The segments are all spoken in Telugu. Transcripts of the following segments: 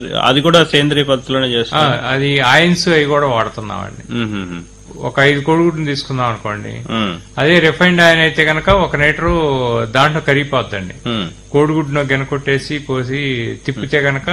అది కూడా సేంద్రియ పద్ధతిలోనే ఆ, చేస్తారు అది ఆయిన్స్ అవి కూడా వాడుతున్నామండి ఒక ఐదు కొడుగుడ్ని తీసుకుందాం అనుకోండి అదే రిఫైన్డ్ ఆయిల్ అయితే కనుక ఒక లీటరు దాంట్లో కరిగిపోద్దండి కోడిగుడ్డును గెనకొట్టేసి పోసి తిప్పితే గనక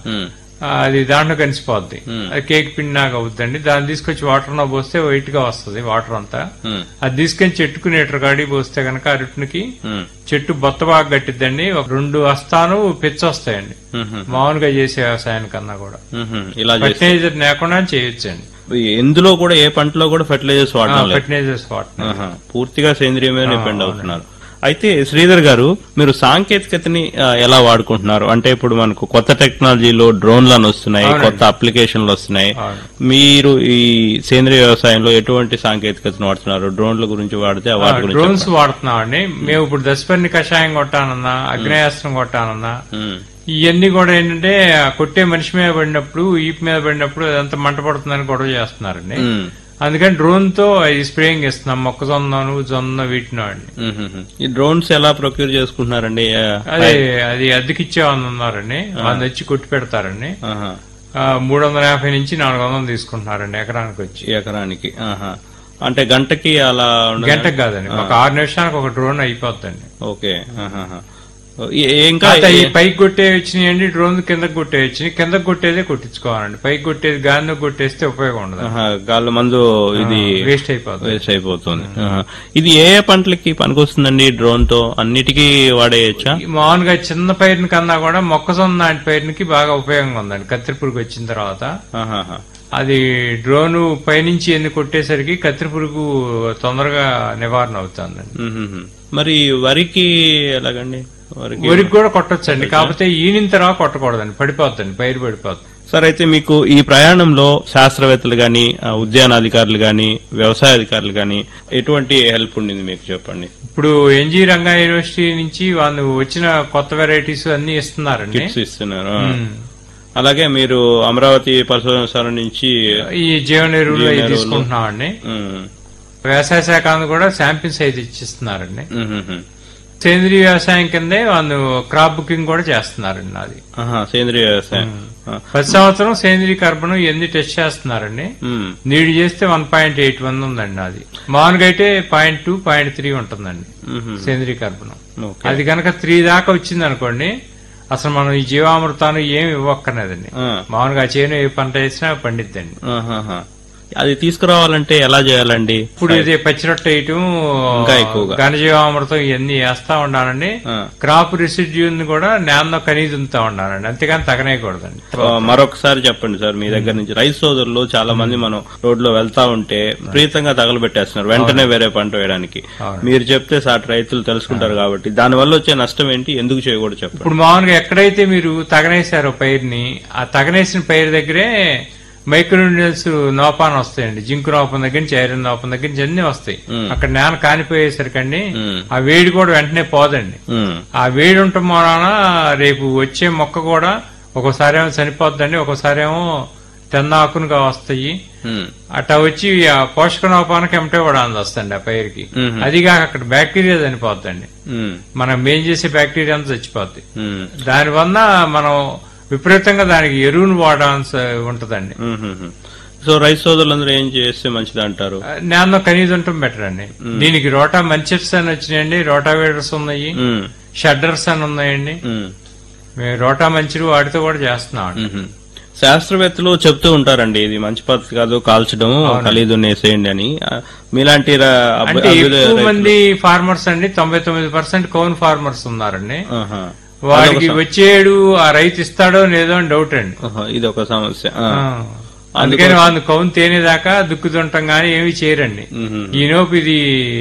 ఆ, అది దాంట్లో కలిసిపోద్ది Hmm. అది కేక్ పిండినాగా అవుద్దండి దాన్ని తీసుకొచ్చి వాటర్ లో పోస్తే వైట్ గా వస్తుంది వాటర్ అంతా అది తీసుకొని చెట్టుకు లీటర్ గాడి పోస్తే గనక అరటికి చెట్టు బొత్త బాగా గట్టిద్దండి ఒక రెండు వస్తాను పెచ్చు వస్తాయండి మామూలుగా చేసే వ్యవసాయానికన్నా కూడా ఇలా చేస్తారు ఫర్టిలైజర్ లేకుండా చేయొచ్చండి ఎందులో కూడా ఏ పంటలో కూడా ఫెర్టిలైజర్స్ వాడడం లేదు ఫర్టిలైజర్స్ వాడుతున్నాం ఆహా. పూర్తిగా సేంద్రియ మీద డిపెండ్ అవుతున్నారు అయితే శ్రీధర్ గారు మీరు సాంకేతికతని ఆ, ఎలా వాడుకుంటున్నారు అంటే ఇప్పుడు మనకు కొత్త టెక్నాలజీలో డ్రోన్లను వస్తున్నాయి అవునండి. కొత్త అప్లికేషన్లు వస్తున్నాయి అవును. మీరు ఈ సేంద్రియ వ్యవసాయంలో ఎటువంటి సాంకేతికతను వాడుతున్నారు డ్రోన్ల గురించి వాడితే ఆ వాటి గురించి డ్రోన్స్ వాడుతున్నామండి మేము ఇప్పుడు దశపర్ణి కషాయం కొట్టానన్నా అగ్నేయాస్త్రం కొట్టానన్నా ఉమ్, ఇవన్నీ కూడా ఏంటంటే ఆ కొట్టే మనిషి మీద పడినప్పుడు ఈపు మీద పడినప్పుడు అదంతా మంట పడుతుందని గొడవ చేస్తున్నారండి ఉమ్, అందుకని డ్రోన్ తో అది స్ప్రేయింగ్ ఇస్తున్నాం మొక్కజొన్నను జొన్న వీటిని వాడిని ఉమ్, ఉమ్. ఈ డ్రోన్స్ ఎలా ప్రొక్యూర్ చేసుకుంటున్నారండి ఆ, అదే అది అద్దెకిచ్చేవాళ్ళు ఉన్నారండి వాళ్ళు వచ్చి కొట్టి పెడతారండి ఆహా. ఆ, మూడు వందల యాభై నుంచి నాలుగు వందలు తీసుకుంటున్నారండి ఎకరానికి వచ్చి ఎకరానికి ఆహా. అంటే గంటకి అలా ఉండదా? గంటకు కాదండి ఒక ఆరు నిమిషానికి ఒక డ్రోన్ అయిపోద్దండి ఓకే ఆహాహా. ఏ- ఇంకా కాకపోతే ఈ పైకి కొట్టే వచ్చినాయండి డ్రోన్ కిందకు కొట్టే వచ్చినాయి కిందకు కొట్టేదే కొట్టించుకోవాలండి పైకి కొట్టేది గాలిలో కొట్టేస్తే ఉపయోగం ఉండదు ఆహా, గాలి మందు ఇది వేస్ట్ అయిపోతుంది వేస్ట్ అయిపోతుంది ఆహా. ఇది ఏ ఏ పంటలకి పనికొస్తుందండి డ్రోన్ తో అన్నిటికీ వాడేయచ్చా ఈ మామూలుగా చిన్న పైరుని కన్నా కూడా మొక్కజొన్న లాంటి పైరునికి బాగా ఉపయోగంగా ఉందండి కత్తిరి పురుగు వచ్చిన తర్వాత ఆహాహా. అది డ్రోన్ పైనుంచి ఎన్ని కొట్టేసరికి కత్తిరి పురుగు తొందరగా నివారణ అవుతుందండి మ్మ్హ్మ్. మరి వరికి ఎలాగండి వరికి వరికి కూడా కొట్టొచ్చండి కాకపోతే ఈనిన తర్వాత కొట్టకూడదండి పడిపోద్దండి పైరు పడిపోద్ది సార్ అయితే మీకు ఈ ప్రయాణంలో శాస్త్రవేత్తలు గాని ఆ, ఉద్యానాధికారులు గాని వ్యవసాయ అధికారులు గాని ఎటువంటి హెల్ప్ ఉండింది మీకు చెప్పండి ఇప్పుడు ఎన్జీ రంగా యూనివర్సిటీ నుంచి వాళ్ళు వచ్చిన కొత్త వెరైటీస్ అన్ని ఇస్తున్నారండి టిప్స్ ఇస్తున్నారు ఆ. ఉమ్. అలాగే మీరు అమరావతి పరిశోధనశాల నుంచి ఈ జీవన ఎరువులు అవి జీవన ఎరువులు. తీసుకుంటున్నామండి మ్మ్. వ్యవసాయ శాఖ వాళ్ళు కూడా శాంపిల్స్ అయితే ఇచ్చిస్తున్నారండి మ్మ్హ్మ్. సేంద్రీయ వ్యవసాయం కిందే వాళ్ళు క్రాప్ బుకింగ్ కూడా చేస్తున్నారండి అది ఆహా, సేంద్రియ వ్యవసాయం ఆ. ప్రతి సంవత్సరం సేంద్రీయ కర్బనం ఎన్ని టెస్ట్ చేస్తున్నారండి మ్మ్. నీడు చేస్తే వన్ పాయింట్ ఎయిట్ వన్ ఉందండి అది మామూలుగా అయితే పాయింట్ టూ పాయింట్ త్రీ ఉంటుందండి మ్మ్హ్మ్. సేంద్రీయ కర్బనం ఓకే. అది కనుక త్రీ దాకా వచ్చింది అనుకోండి అసలు మనం ఈ జీవామృతాన్ని ఏమి ఇవ్వక్కర్లేదండి ఆ. మామూలుగా ఆ చేను ఏ పంట వేసినా పండిద్దండి ఆహాహా. అది తీసుకురావాలంటే ఎలా చేయాలండి ఇప్పుడు ఇది పచ్చిరొట్ట వేయటం ఇంకా ఎక్కువగా. ఘనజీవామృతం ఇవన్నీ వేస్తా ఉండాలండి ఆ. క్రాప్ రిసిడ్యూని కూడా నేలలో కనీది ఉంతా ఉండాలండి అంతేగాని తగనేయకూడదండి ఆ, మరొకసారి చెప్పండి సార్ మీ దగ్గర నుంచి రైతు సోదరులు చాలా మంది మనం రోడ్లో వెళ్తా ఉంటే ప్రీతంగా తగలబెట్టేస్తున్నారు వెంటనే వేరే పంట వేయడానికి అవును. మీరు చెప్తే సాటి రైతులు తెలుసుకుంటారు కాబట్టి దాని వల్ల వచ్చే నష్టం ఏంటి ఎందుకు చేయకూడదు చెప్పండి ఇప్పుడు మామూలుగా ఎక్కడైతే మీరు తగనేశారో పైరుని ఆ తగనేసిన పైరు దగ్గరే మైక్రోన్యూట్రియన్స్ లోపాన్ని వస్తాయండి జింకు లోపం దగ్గర నుంచి ఐరన్ లోపం దగ్గర నుంచి అన్ని వస్తాయి మ్. అక్కడ నేల కానిపోయేసరికండి మ్. ఆ వేడి కూడా వెంటనే పోదండి ఉమ్, ఆ వేడి ఉండటం వలన రేపు వచ్చే మొక్క కూడా ఒక్కోసారి ఏమో చనిపోద్దండి ఒక్కోసారి ఏమో తెన్న ఆకునుగా వస్తాయి ఉమ్, అట్లా వచ్చి ఆ పోషక లోపానికి ఎమటే కూడా అందొస్తండి ఆ పైరుకి మ్మ్. అదిగా అక్కడ బ్యాక్టీరియా చనిపోద్దండి ఉమ్, మనం మేం చేసే బ్యాక్టీరియా అంతా చచ్చిపోద్ది ఉమ్, దానివల్ల మనం విపరీతంగా దానికి ఎరువును వాడాల్సి ఉంటదండి ఉమ్, ఉమ్. సో రైతు సోదరులందరూ ఏం చేస్తే మంచిది అంటారు నేలలో కనీసం ఉండటం బెటర్ అండి దీనికి రోటా మంచెట్స్ అని వచ్చినాయండి రోటావేటర్స్ ఉన్నాయి ఉమ్, షడ్డర్స్ అని ఉన్నాయండి ఉమ్, మేము రోటా మంచిలు వాటితో కూడా చేస్తున్నాం అండి. ఉమ్. శాస్త్రవేత్తలు చెప్తూ ఉంటారండి ఇది మంచి పద్ధతి కాదు కాల్చడం ఖలీదు నేసేయండి అని ఆ, మీలాంటి ర- అబ్బ- అంటే అభ్యుదయ ఎక్కువ రైతులు- మంది ఫార్మర్స్ అండి తొంభై తొమ్మిది పర్సెంట్ కౌన్ ఫార్మర్స్ ఉన్నారండి ఆహా. వాడికి వచ్చేడు ఆ రైతు ఇస్తాడో లేదో అని డౌట్ అండి ఆహా, ఇది ఒక సమస్య ఆ. ఆ. అందుకని వాళ్ళు కౌన్ తేనేదాకా దుక్కుతుంటాం గానీ ఏమి చేయరండి ఉహు. ఈలోపు ఇది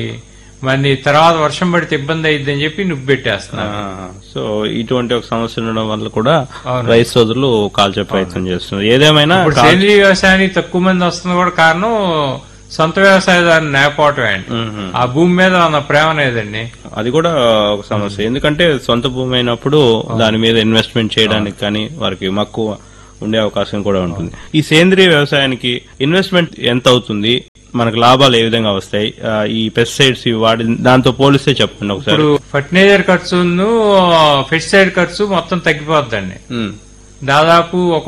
మరి తర్వాత వర్షం పడితే ఇబ్బంది అయ్యిద్దని చెప్పి నువ్వు పెట్టేస్తున్నారు ఆహా. సో ఇటువంటి ఒక సమస్య ఉండడం వల్ల కూడా అవును. రైతు సోదరులు కాల్చే ప్రయత్నం చేస్తున్నారు ఏదేమైనా ఇప్పుడు కాల్- సేంద్రీయ వ్యవసాయానికి తక్కువ మంది వస్తుంది కూడా కారణం సొంత వ్యవసాయదారుని లేకపోవటమే అండి ఉహు. ఆ భూమి మీద ఉన్న ప్రేమ లేదండి అది కూడా ఒక సమస్య ఎందుకంటే సొంత భూమి అయినప్పుడు దాని మీద ఇన్వెస్ట్మెంట్ చేయడానికి కానీ వారికి మక్కువ ఉండే అవకాశం కూడా ఉంటుంది ఈ సేంద్రియ వ్యవసాయానికి ఇన్వెస్ట్మెంట్ ఎంత అవుతుంది మనకు లాభాలు ఏ విధంగా వస్తాయి ఆ, ఈ పెస్టిసైడ్స్ వాడి దాంతో పోలిస్తే చెప్పండి ఒకసారి ఇప్పుడు ఫర్టిలైజర్ ఖర్చును పెస్టిసైడ్ ఖర్చు మొత్తం తగ్గిపోద్దండి ఉమ్, దాదాపు ఒక